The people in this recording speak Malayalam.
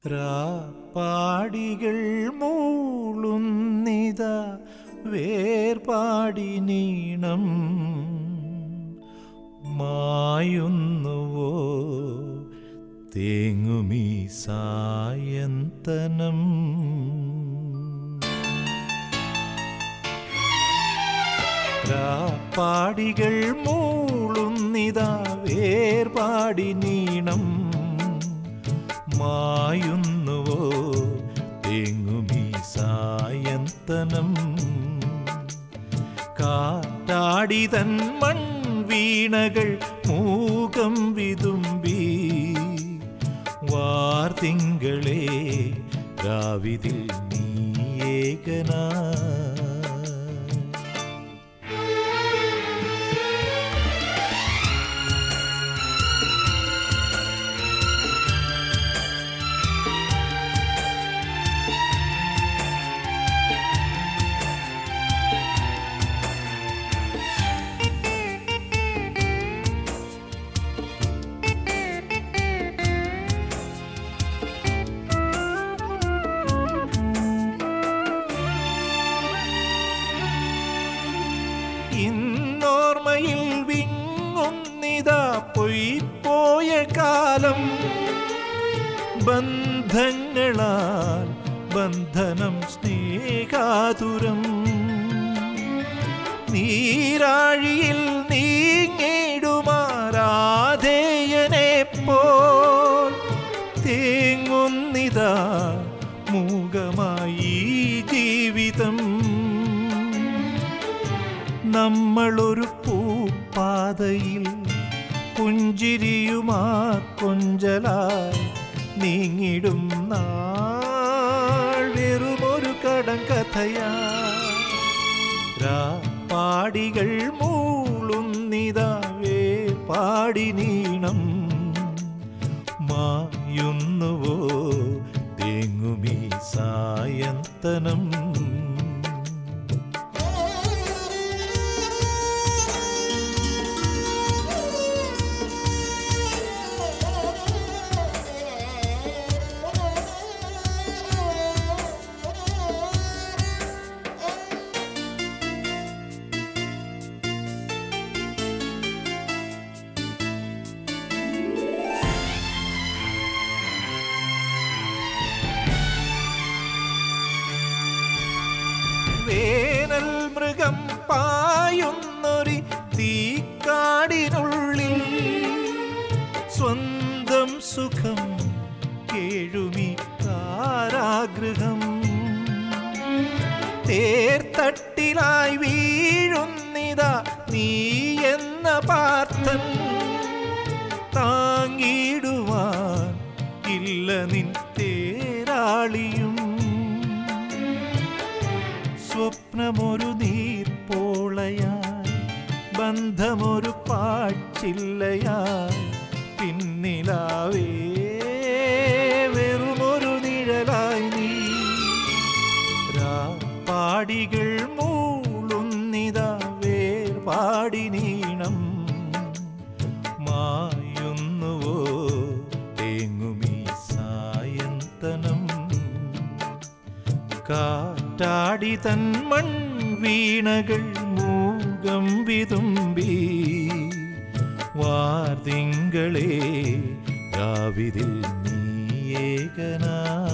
രാപ്പാടികൾ മൂളുന്നിത വേർപാടി നീണം മായുന്നുവോ തേങ്ങുമീ സായന്തനം രാപ്പാടികൾ മൂളുന്നിതാ വേർപാടി നീണം മായുന്നുവോ തെങ്ങുമീ സായന്തനം കാറ്റാടിതൻ മൺവീണകൾ മൂകം വിതുമ്പി വാർത്തിങ്കളെ രാവിതിൽ നീയേകനാ ഇന്നോർമ്മയിൽ വിങ്ങുന്നിതാ പൊയ്പോയ കാലം ബന്ധങ്ങളാൽ ബന്ധനം സ്നേഹാതുരം നീരാഴിയിൽ നീങ്ങിടുമാരാധേയനെ പോൽ തേങ്ങുന്നിതാ മൂകമായി ഈ ജീവിതം നമ്മളൊരു പൂപ്പാതയിൽ പുഞ്ചിരിയുമാ കൊഞ്ചലായി നീങ്ങിടും നാൾ വെറുമൊരു കടം കഥയാ പാടികൾ മൂളുന്നിതാ പാടി നീണം മായുന്നുവോ തേങ്ങുമീ സായന്തനം വേനൽ മൃഗം പായുന്നൊരി തീക്കാടിനുള്ളിൽ സ്വന്തം സുഖം കേഴുമി കാരാഗൃഹം തേർത്തട്ടിലായി വീഴുന്നിതാ നീ എന്ന പാർത്ഥൻ താങ്ങിടുവാൻ ഇല്ല നിൻ തേരാളിയും സ്വപ്നമൊരു നീർപ്പോളയായി ബന്ധമൊരു പാച്ചില്ലയായി പിന്നിലാവേ വെറുമൊരു നിഴലായി നീ പാടികൾ മൂളുന്നിതാ വേർപാടി നീണം മായുന്നുവോ തേങ്ങുമീ സായന്തനം കാറ്റാടി തൻ മൺവീണകൾ മൂകം വിതുമ്പി വാർതിങ്കളെ രാവിതിൽ നീയേകനാ